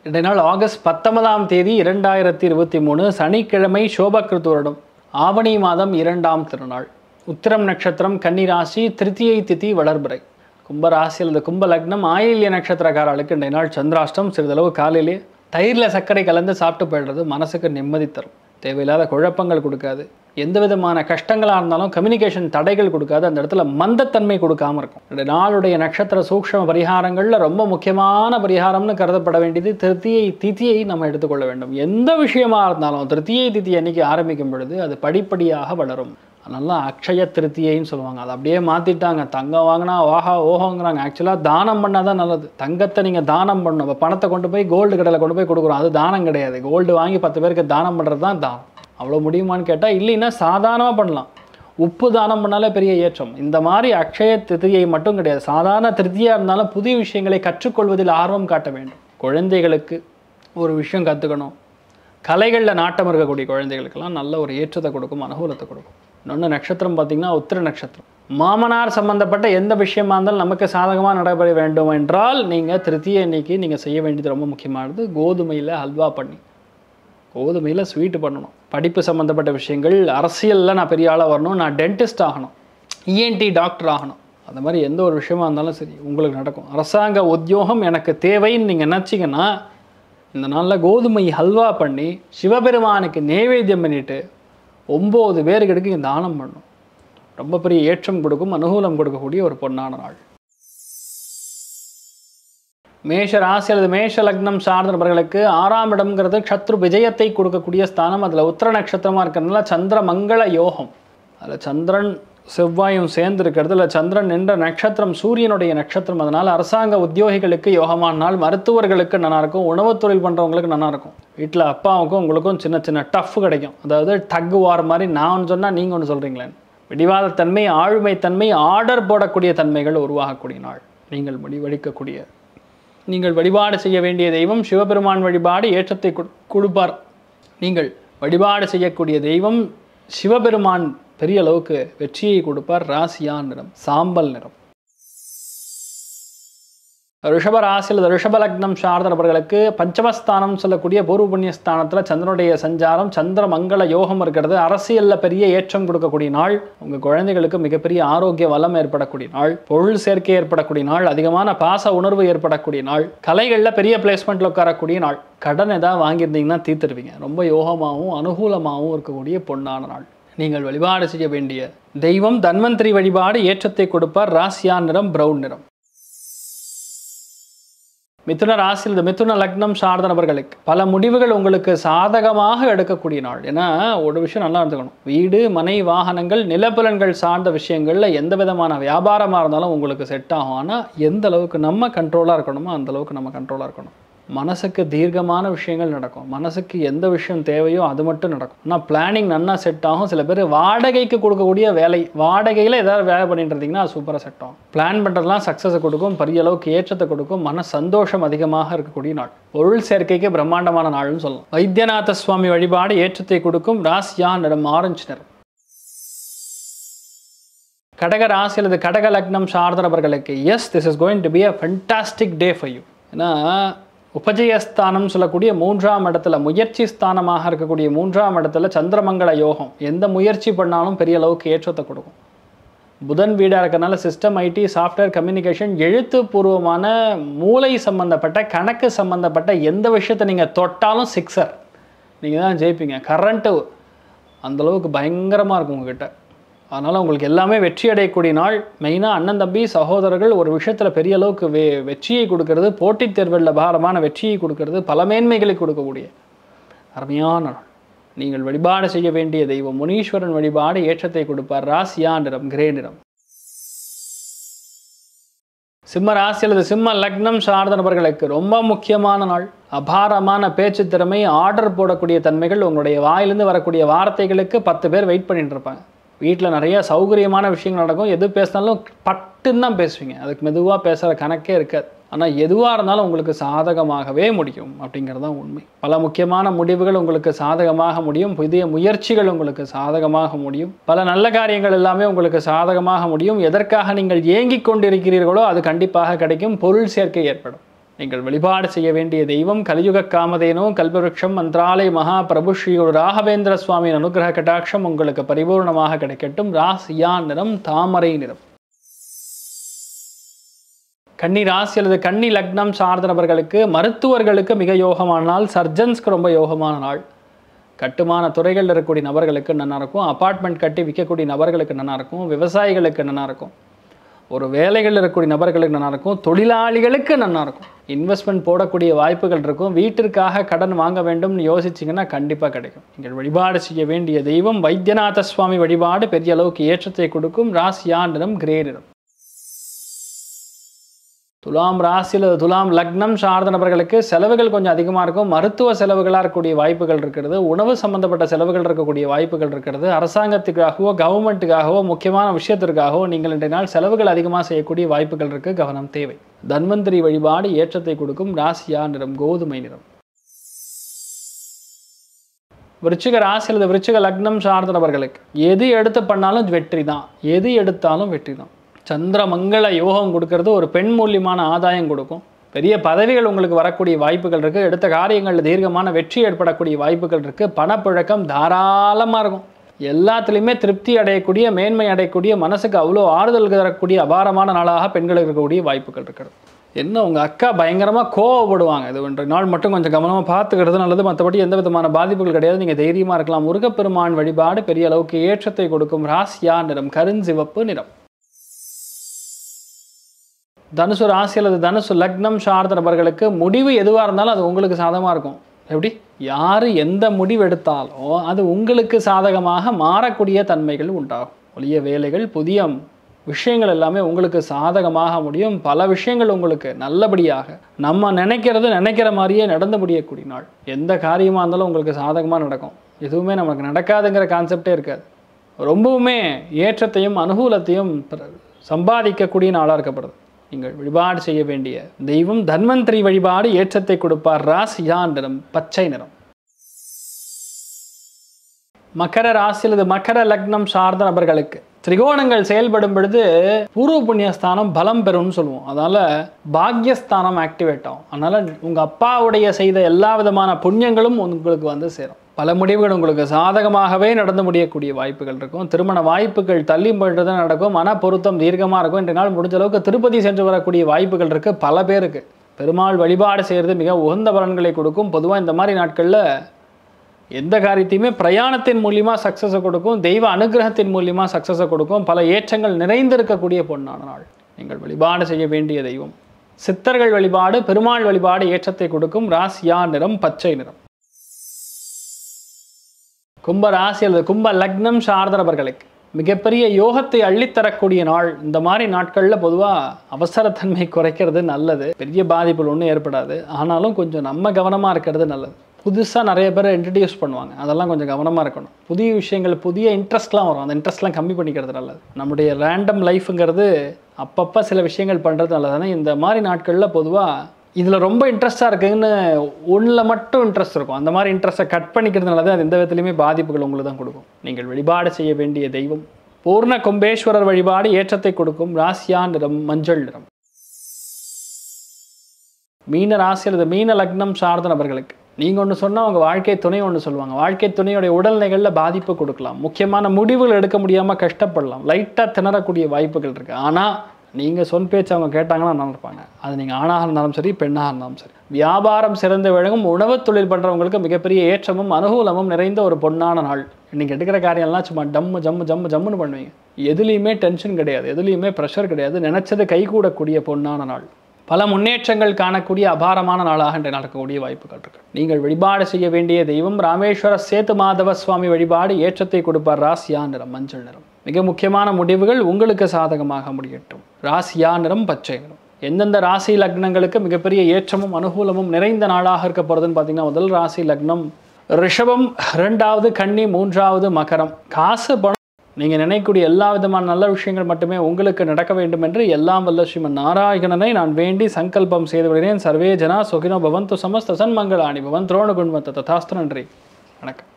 இன்றைய நாள் ஆகஸ்ட் பத்தொன்பதாம் தேதி இரண்டாயிரத்தி இருபத்தி மூணு சனிக்கிழமை சோபகிருத்து வருடம் ஆவணி மாதம் இரண்டாம் திருநாள் உத்திரம் நட்சத்திரம் கன்னிராசி திருத்தியை திதி வளர்பிறை கும்பராசி அல்லது கும்ப லக்னம் ஆயில்ய நட்சத்திரக்காரர்களுக்கு இன்றைய நாள் சந்திராஷ்டம் சிறிதளவு காலையிலே தயிரில் சர்க்கரை கலந்து சாப்பிட்டு போயிடுறது மனசுக்கு நிம்மதி தரும் தேவையில்லாத குழப்பங்கள் கொடுக்காது எந்த விதமான கஷ்டங்களாக இருந்தாலும் கம்யூனிகேஷன் தடைகள் கொடுக்காது அந்த இடத்துல மந்தத்தன்மை கொடுக்காம இருக்கும் இந்த நாளுடைய நட்சத்திர சூக்ஷ்ம பரிகாரங்களில் ரொம்ப முக்கியமான பரிகாரம்னு கருதப்பட வேண்டியது திருத்தியை திதியை நம்ம எடுத்துக்கொள்ள வேண்டும் எந்த விஷயமா இருந்தாலும் திருத்தியை திதி அன்னைக்கு ஆரம்பிக்கும் பொழுது அது படிப்படியாக வளரும் அதனால அக்ஷய திருத்தியைன்னு சொல்லுவாங்க அதை அப்படியே மாற்றிட்டாங்க தங்கம் வாங்கினா ஓஹா ஓஹோங்கிறாங்க ஆக்சுவலாக தானம் பண்ணால் தான் நல்லது தங்கத்தை நீங்கள் தானம் பண்ணணும் இப்போ பணத்தை கொண்டு போய் கோல்டு கடையில் கொண்டு போய் கொடுக்குறோம் அது தானம் கிடையாது கோல்டு வாங்கி பத்து பேருக்கு தானம் பண்ணுறது தான் தானம் அவ்வளோ முடியுமான்னு கேட்டால் இல்லைன்னா சாதாரணமாக பண்ணலாம் உப்பு தானம் பண்ணாலே பெரிய ஏற்றம் இந்த மாதிரி அக்ஷய திருதியை மட்டும் கிடையாது சாதாரண திருத்தியாக இருந்தாலும் புதிய விஷயங்களை கற்றுக்கொள்வதில் ஆர்வம் காட்ட வேண்டும் குழந்தைகளுக்கு ஒரு விஷயம் கற்றுக்கணும் கலைகளில் நாட்டம் இருக்கக்கூடிய குழந்தைகளுக்கெல்லாம் நல்ல ஒரு ஏற்றத்தை கொடுக்கும் அனுகூலத்தை கொடுக்கும் இன்னொன்று நட்சத்திரம் பார்த்திங்கன்னா உத்திர நட்சத்திரம் மாமனார் சம்பந்தப்பட்ட எந்த விஷயமா இருந்தாலும் நமக்கு சாதகமாக நடைபெற வேண்டும் என்றால் நீங்கள் திருத்திய இன்னைக்கு நீங்கள் செய்ய வேண்டியது ரொம்ப முக்கியமானது கோதுமையில் ஹல்வா பண்ணி கோதுமையில் ஸ்வீட்டு பண்ணணும் படிப்பு சம்மந்தப்பட்ட விஷயங்கள் அரசியலில் நான் பெரிய ஆளாக வரணும் நான் டென்டிஸ்ட் ஆகணும் இஎன்டி டாக்டர் ஆகணும் அந்த மாதிரி எந்த ஒரு விஷயமா இருந்தாலும் சரி உங்களுக்கு நடக்கும் அரசாங்க உத்தியோகம் எனக்கு தேவைன்னு நீங்கள் நினச்சிங்கன்னா இந்த நாளில் கோதுமை ஹல்வா பண்ணி சிவபெருமானுக்கு நைவேத்தியம் பண்ணிட்டு ஒம்பது பேருக்கு இங்கே தானம் பண்ணும் ரொம்ப பெரிய ஏற்றம் கொடுக்கும் அனுகூலம் கொடுக்கக்கூடிய ஒரு பொன்னான நாள் மேஷ ராசி அல்லது மேஷ லக்னம் சார்ந்த நபர்களுக்கு ஆறாம் இடம்ங்கிறது சத்ரு விஜயத்தை கொடுக்கக்கூடிய ஸ்தானம் அதில் உத்திர நட்சத்திரமாக இருக்கிறதுனால சந்திர மங்கள யோகம் அதில் சந்திரன் செவ்வாயும் சேர்ந்து இருக்கிறது இல்லை சந்திரன் நின்ற நட்சத்திரம் சூரியனுடைய நட்சத்திரம் அதனால் அரசாங்க உத்தியோகிகளுக்கு யோகமான நாள் மருத்துவர்களுக்கு நல்லா இருக்கும் உணவுத் தொழில் பண்ணுறவங்களுக்கு நல்லா இருக்கும் வீட்டில் அப்பாவுக்கும் உங்களுக்கும் சின்ன சின்ன டஃப் கிடைக்கும் அதாவது டக் வார் மாதிரி நான் ஒன்று சொன்னால் நீங்கள் ஒன்று சொல்கிறீங்களேன் பிடிவாதத்தன்மை ஆழ்மைத்தன்மை ஆர்டர் போடக்கூடிய தன்மைகள் உருவாகக்கூடிய நாள் நீங்கள் முடிவெடுக்கக்கூடிய நீங்கள் வழிபாடு செய்ய வேண்டிய தெய்வம் சிவபெருமான் வழிபாடு ஏற்றத்தை கொடு- கொடுப்பார் நீங்கள் வழிபாடு செய்யக்கூடிய தெய்வம் சிவபெருமான் பெரிய அளவுக்கு வெற்றியை கொடுப்பார் ராசியான் நிறம் சாம்பல் நிறம் ரிஷப ராசி அல்லது ரிஷப லக்னம் சார்ந்த நபர்களுக்கு பஞ்சமஸ்தானம் சொல்லக்கூடிய பூர்வ புண்ணிய ஸ்தானத்தில் சந்திரனுடைய சஞ்சாரம் சந்திர மங்கள யோகம் இருக்கிறது அரசியலில் பெரிய ஏற்றம் கொடுக்கக்கூடிய நாள் உங்கள் குழந்தைகளுக்கு மிகப்பெரிய ஆரோக்கிய வளம் ஏற்படக்கூடிய நாள் பொருள் சேர்க்கை ஏற்படக்கூடிய நாள் அதிகமான பாச உணர்வு ஏற்படக்கூடிய நாள் கலைகளில் பெரிய பிளேஸ்மெண்ட்டில் உட்காரக்கூடிய நாள் கடன் ஏதாவது வாங்கியிருந்தீங்கன்னா தீர்த்துருவீங்க ரொம்ப யோகமாகவும் அனுகூலமாகவும் இருக்கக்கூடிய பொன்னான நாள் நீங்கள் வழிபாடு செய்ய வேண்டிய தெய்வம் தன்வந்திரி வழிபாடு ஏற்றத்தை கொடுப்பார் ராசியா நிறம் பிரவுன் நிறம் மிதுன ராசியில் இந்த மிதுன லக்னம் சார்ந்த நபர்களுக்கு பல முடிவுகள் உங்களுக்கு சாதகமாக எடுக்கக்கூடிய நாள் ஏன்னா ஒரு விஷயம் நல்லா இருந்துக்கணும் வீடு மனை வாகனங்கள் நிலப்புலன்கள் சார்ந்த விஷயங்களில் எந்த விதமான வியாபாரமாக இருந்தாலும் உங்களுக்கு செட் ஆகும் ஆனால் எந்த அளவுக்கு நம்ம கண்ட்ரோலாக இருக்கணுமோ அந்த அளவுக்கு நம்ம கண்ட்ரோலாக இருக்கணும் மனசுக்கு தீர்க்கமான விஷயங்கள் நடக்கும் மனசுக்கு எந்த விஷயம் தேவையோ அது மட்டும் நடக்கும் ஆனால் பிளானிங் நன்னா செட் ஆகும் சில பேர் வாடகைக்கு கொடுக்கக்கூடிய வேலை வாடகையில் ஏதாவது வேலை பண்ணிட்டு இருந்தீங்கன்னா அது சூப்பராக செட் ஆகும் பிளான் பண்ணுறதுலாம் சக்ஸஸை கொடுக்கும் பெரிய அளவுக்கு ஏற்றத்தை கொடுக்கும் மன சந்தோஷம் அதிகமாக இருக்கக்கூடிய நாள் பொருள் சேர்க்கைக்கு பிரம்மாண்டமான நாள்னு சொல்லலாம் வைத்தியநாத சுவாமி வழிபாடு ஏற்றத்தை கொடுக்கும் ராசியா நிறம் ஆரஞ்சு நிறம் கடக ராசி அல்லது கடக லக்னம் சார்ந்த நபர்களுக்கு yes this is going to be a fantastic day for you ஏன்னா உபஜயஸ்தானம் சொல்லக்கூடிய மூன்றாம் இடத்துல முயற்சி ஸ்தானமாக இருக்கக்கூடிய மூன்றாம் இடத்துல சந்திரமங்கள யோகம் எந்த முயற்சி பண்ணாலும் பெரிய அளவுக்கு ஏற்றத்தை கொடுக்கும் புதன் வீடாக இருக்கறனால சிஸ்டம் ஐடி சாஃப்ட்வேர் கம்யூனிகேஷன் எழுத்துப்பூர்வமான மூளை சம்மந்தப்பட்ட கணக்கு சம்மந்தப்பட்ட எந்த விஷயத்தை நீங்கள் தொட்டாலும் சிக்ஸர் நீங்கள் தான் ஜெயிப்பீங்க கரண்ட்டு அந்தளவுக்கு பயங்கரமாக இருக்கும் உங்ககிட்ட அதனால் உங்களுக்கு எல்லாமே வெற்றி அடையக்கூடிய நாள் மெயினாக அண்ணன் தம்பி சகோதரர்கள் ஒரு விஷயத்தில் பெரிய அளவுக்கு வெ வெற்றியை கொடுக்கறது போட்டித் தேர்வில் பாரமான வெற்றியை கொடுக்கறது பல மேன்மைகளை கொடுக்கக்கூடிய அருமையான நாள் நீங்கள் வழிபாடு செய்ய வேண்டிய தெய்வம் முனீஸ்வரன் வழிபாடு ஏற்றத்தை கொடுப்பார் ராசியா நிறம் கிரே நிறம் சிம்ம ராசி அல்லது சிம்ம லக்னம் சார்ந்த நபர்களுக்கு ரொம்ப முக்கியமான நாள் அபாரமான பேச்சு திறமை ஆர்டர் போடக்கூடிய தன்மைகள் உங்களுடைய வாயிலிருந்து வரக்கூடிய வார்த்தைகளுக்கு பத்து பேர் வெயிட் பண்ணிட்டு இருப்பாங்க வீட்டில் நிறைய சௌகரியமான விஷயங்கள் நடக்கும் எது பேசினாலும் பட்டுன்னு தான் பேசுவீங்க அதுக்கு மெதுவாக பேசுகிற கணக்கே இருக்காது ஆனால் எதுவாக இருந்தாலும் உங்களுக்கு சாதகமாகவே முடியும் அப்படிங்கிறது தான் உண்மை பல முக்கியமான முடிவுகள் உங்களுக்கு சாதகமாக முடியும் புதிய முயற்சிகள் உங்களுக்கு சாதகமாக முடியும் பல நல்ல காரியங்கள் எல்லாமே உங்களுக்கு சாதகமாக முடியும் எதற்காக நீங்கள் ஏங்கிக் கொண்டிருக்கிறீர்களோ அது கண்டிப்பாக கிடைக்கும் பொருள் சேர்க்கை ஏற்படும் நீங்கள் வழிபாடு செய்ய வேண்டிய தெய்வம் கலியுக காமதேனோ கல்பவருஷம் மந்த்ராலய மகா பிரபு ஸ்ரீ ராகவேந்திர சுவாமியின் அனுகிரக கட்டாட்சம் உங்களுக்கு பரிபூர்ணமாக கிடைக்கட்டும் ராசியா நிறம் தாமரை நிறம் கன்னி ராசி அல்லது கன்னி லக்னம் சார்ந்த நபர்களுக்கு மருத்துவர்களுக்கு மிக யோகமான நாள் சர்ஜன்ஸ்க்கு ரொம்ப யோகமான நாள் கட்டுமான துறைகளில் இருக்கக்கூடிய நபர்களுக்கு நல்லா இருக்கும் அப்பார்ட்மெண்ட் கட்டி விற்கக்கூடிய நபர்களுக்கு நல்லா இருக்கும் விவசாயிகளுக்கு நல்லா இருக்கும் ஒரு வேலைகளில் இருக்கக்கூடிய நபர்களுக்கு நல்லா இருக்கும் தொழிலாளிகளுக்கு நல்லா இருக்கும் இன்வெஸ்ட்மெண்ட் போடக்கூடிய வாய்ப்புகள் இருக்கும் வீட்டிற்காக கடன் வாங்க வேண்டும்னு யோசிச்சிங்கன்னா கண்டிப்பாக கிடைக்கும் நீங்கள் வழிபாடு செய்ய வேண்டிய தெய்வம் வைத்தியநாத சுவாமி வழிபாடு பெரிய அளவுக்கு ஏற்றத்தை கொடுக்கும் ராசியா நிறம் கிரே நிறம் துலாம் ராசியில் துலாம் லக்னம் சார்ந்த நபர்களுக்கு செலவுகள் கொஞ்சம் அதிகமாக இருக்கும் மருத்துவ செலவுகளாக இருக்கக்கூடிய வாய்ப்புகள் இருக்கிறது உணவு சம்பந்தப்பட்ட செலவுகள் இருக்கக்கூடிய வாய்ப்புகள் இருக்கிறது அரசாங்கத்துக்காகவோ கவர்மெண்ட்டுக்காகவோ முக்கியமான விஷயத்திற்காகவோ நீங்கள் இன்றைய நாள் செலவுகள் அதிகமாக செய்யக்கூடிய வாய்ப்புகள் இருக்கு கவனம் தேவை தன்வந்திரி வழிபாடு ஏற்றத்தை கொடுக்கும் ராசியா நிறம் கோதுமை நிறம் விருச்சிக ராசி அல்லது விருச்சிக லக்னம் சார்ந்த நபர்களுக்கு எது எடுத்து பண்ணாலும் வெற்றி தான் எது எடுத்தாலும் வெற்றி தான் சந்திர மங்கள யோகம் கொடுக்கறது ஒரு பெண் மூலியமான ஆதாயம் கொடுக்கும் பெரிய பதவிகள் உங்களுக்கு வரக்கூடிய வாய்ப்புகள் இருக்குது எடுத்த காரியங்களில் தீர்க்கமான வெற்றி ஏற்படக்கூடிய வாய்ப்புகள் இருக்குது பணப்புழக்கம் தாராளமாக இருக்கும் எல்லாத்துலேயுமே திருப்தி அடையக்கூடிய மேன்மை அடையக்கூடிய மனசுக்கு அவ்வளோ ஆறுதல் தரக்கூடிய அபாரமான நாளாக பெண்களுக்கு இருக்கக்கூடிய வாய்ப்புகள் இருக்கிறது என்ன உங்கள் அக்கா பயங்கரமாக கோவப்படுவாங்க இது ஒன்று நாள் மட்டும் கொஞ்சம் கவனமாக பார்த்துக்கிறது நல்லது மற்றபடி எந்த விதமான பாதிப்புகள் கிடையாது நீங்கள் தைரியமாக இருக்கலாம் முருகப்பெருமான் வழிபாடு பெரிய அளவுக்கு ஏற்றத்தை கொடுக்கும் ராசியா நிறம் கருஞ்சிவப்பு நிறம் தனுசு ராசி அல்லது தனுசு லக்னம் சார்ந்த நபர்களுக்கு முடிவு எதுவாக இருந்தாலும் அது உங்களுக்கு சாதகமாக இருக்கும் எப்படி யார் எந்த முடிவு எடுத்தாலும் அது உங்களுக்கு சாதகமாக மாறக்கூடிய தன்மைகள் உண்டாகும் ஒளிய வேலைகள் புதிய விஷயங்கள் எல்லாமே உங்களுக்கு சாதகமாக முடியும் பல விஷயங்கள் உங்களுக்கு நல்லபடியாக நம்ம நினைக்கிறது நினைக்கிற மாதிரியே நடந்து முடியக்கூடிய நாள் எந்த காரியமாக இருந்தாலும் உங்களுக்கு சாதகமாக நடக்கும் எதுவுமே நமக்கு நடக்காதுங்கிற கான்செப்டே இருக்காது ரொம்பவுமே ஏற்றத்தையும் அனுகூலத்தையும் பிற- சம்பாதிக்கக்கூடிய நாளாக இருக்கப்படுது நீங்கள் வழிபாடு செய்ய வேண்டிய தெய்வம் தன்வந்திரி வழிபாடு ஏற்றத்தை கொடுப்பார் ராசியா நிறம் பச்சை நிறம் மகர ராசி அல்லது மகர லக்னம் சார்ந்த நபர்களுக்கு திரிகோணங்கள் செயல்படும் பொழுது பூர்வ புண்ணியஸ்தானம் பலம் பெறும்னு சொல்லுவோம் அதனால பாக்யஸ்தானம் ஆக்டிவேட் ஆகும் அதனால உங்க அப்பாவுடைய செய்த எல்லா விதமான புண்ணியங்களும் உங்களுக்கு வந்து சேரும் பல முடிவுகள் உங்களுக்கு சாதகமாகவே நடந்து முடியக்கூடிய வாய்ப்புகள் இருக்கும் திருமண வாய்ப்புகள் தள்ளி போயிட்டு நடக்கும் மன பொருத்தம் தீர்க்கமாக இருக்கும் இன்றைய நாள் முடிஞ்ச அளவுக்கு திருப்பதி சென்று வரக்கூடிய வாய்ப்புகள் இருக்கு பல பேருக்கு பெருமாள் வழிபாடு செய்கிறது மிக உகந்த பலன்களை கொடுக்கும் பொதுவாக இந்த மாதிரி நாட்களில் எந்த காரியத்தையுமே பிரயாணத்தின் மூலியமா சக்ஸஸை கொடுக்கும் தெய்வ அனுகிரகத்தின் மூலியமா சக்ஸஸை கொடுக்கும் பல ஏற்றங்கள் நிறைந்திருக்கக்கூடிய பொன்னான நாள் நீங்கள் வழிபாடு செய்ய வேண்டிய தெய்வம் சித்தர்கள் வழிபாடு பெருமாள் வழிபாடு ஏற்றத்தை கொடுக்கும் ராசியா நிறம் பச்சை நிறம் கும்ப ராசி அல்லது கும்ப லக்னம் சார்ந்த நபர்களுக்கு மிகப்பெரிய யோகத்தை அள்ளித்தரக்கூடிய நாள் இந்த மாதிரி நாட்களில் பொதுவாக அவசரத்தன்மை குறைக்கிறது நல்லது பெரிய பாதிப்புகள் ஒன்றும் ஏற்படாது ஆனாலும் கொஞ்சம் நம்ம கவனமாக இருக்கிறது நல்லது புதுசாக நிறைய பேர் இன்ட்ரடியூஸ் பண்ணுவாங்க அதெல்லாம் கொஞ்சம் கவனமாக இருக்கணும் புதிய விஷயங்கள் புதிய இன்ட்ரெஸ்ட்லாம் வரும் அந்த இன்ட்ரெஸ்ட்லாம் கம்மி பண்ணிக்கிறது நல்லது நம்முடைய ரேண்டம் லைஃப்ங்கிறது அப்பப்போ சில விஷயங்கள் பண்ணுறது நல்லது ஆனால் இந்த மாதிரி நாட்களில் பொதுவாக இதில் ரொம்ப இன்ட்ரெஸ்ட்டாக இருக்குன்னு ஒன்றில் மட்டும் இன்ட்ரெஸ்ட் இருக்கும் அந்த மாதிரி இன்ட்ரெஸ்ட்டை கட் பண்ணிக்கிறதுனால தான் அது எந்த விதத்துலையுமே பாதிப்புகள் உங்களுக்கு தான் கொடுக்கும் நீங்கள் வழிபாடு செய்ய வேண்டிய தெய்வம் பூர்ண கும்பேஸ்வரர் வழிபாடு ஏற்றத்தை கொடுக்கும் ராசியா நிறம் மஞ்சள் நிறம் மீன ராசி அல்லது மீன லக்னம் சார்ந்த நபர்களுக்கு நீங்கள் ஒன்று சொன்னால் அவங்க வாழ்க்கை துணை ஒன்று சொல்லுவாங்க வாழ்க்கை துணையோடைய உடல்நிலைகளில் பாதிப்பு கொடுக்கலாம் முக்கியமான முடிவுகள் எடுக்க முடியாமல் கஷ்டப்படலாம் லைட்டாக திணறக்கூடிய வாய்ப்புகள் இருக்குது ஆனால் நீங்கள் சொல் பேச்சு அவங்க கேட்டாங்கன்னா நல்லா இருப்பாங்க அது நீங்கள் ஆணாக இருந்தாலும் சரி பெண்ணாக இருந்தாலும் சரி வியாபாரம் சிறந்து விளங்கும் உணவுத் தொழில் பண்ணுறவங்களுக்கு மிகப்பெரிய ஏற்றமும் அனுகூலமும் நிறைந்த ஒரு பொன்னான நாள் நீங்கள் எடுக்கிற காரியம்லாம் சும்மா டம்மு ஜம்மு ஜம்மு ஜம்முன்னு பண்ணுவீங்க எதுலேயுமே டென்ஷன் கிடையாது எதுலேயுமே ப்ரெஷர் கிடையாது நினச்சது கைகூடக்கூடிய பொன்னான நாள் பல முன்னேற்றங்கள் காணக்கூடிய அபாரமான நாளாக இன்று நடக்கக்கூடிய வாய்ப்புகள் இருக்கு நீங்கள் வழிபாடு செய்ய வேண்டிய தெய்வம் ராமேஸ்வர சேத்து மாதவ சுவாமி வழிபாடு ஏற்றத்தை கொடுப்பார் ராசியா நிறம் மஞ்சள் நிறம் மிக முக்கியமான முடிவுகள் உங்களுக்கு சாதகமாக முடியட்டும் ராசியா நிறம் பச்சை நிறம் எந்தெந்த ராசி லக்னங்களுக்கு மிகப்பெரிய ஏற்றமும் அனுகூலமும் நிறைந்த நாளாக இருக்க போகிறதுன்னு பார்த்தீங்கன்னா முதல் ராசி லக்னம் ரிஷபம் ரெண்டாவது கன்னி மூன்றாவது மகரம் காசு பணம் நீங்கள் நினைக்கக்கூடிய எல்லா விதமான நல்ல விஷயங்கள் மட்டுமே உங்களுக்கு நடக்க வேண்டும் என்று எல்லாம் வல்ல ஸ்ரீமன் நாராயணனை நான் வேண்டி சங்கல்பம் செய்து விடுகிறேன் சர்வே ஜனா சுகினோ பவந்து சமஸ்த சன்மங்களாணி பவன் துரோண குண்வந்த ததாஸ்து நன்றி வணக்கம்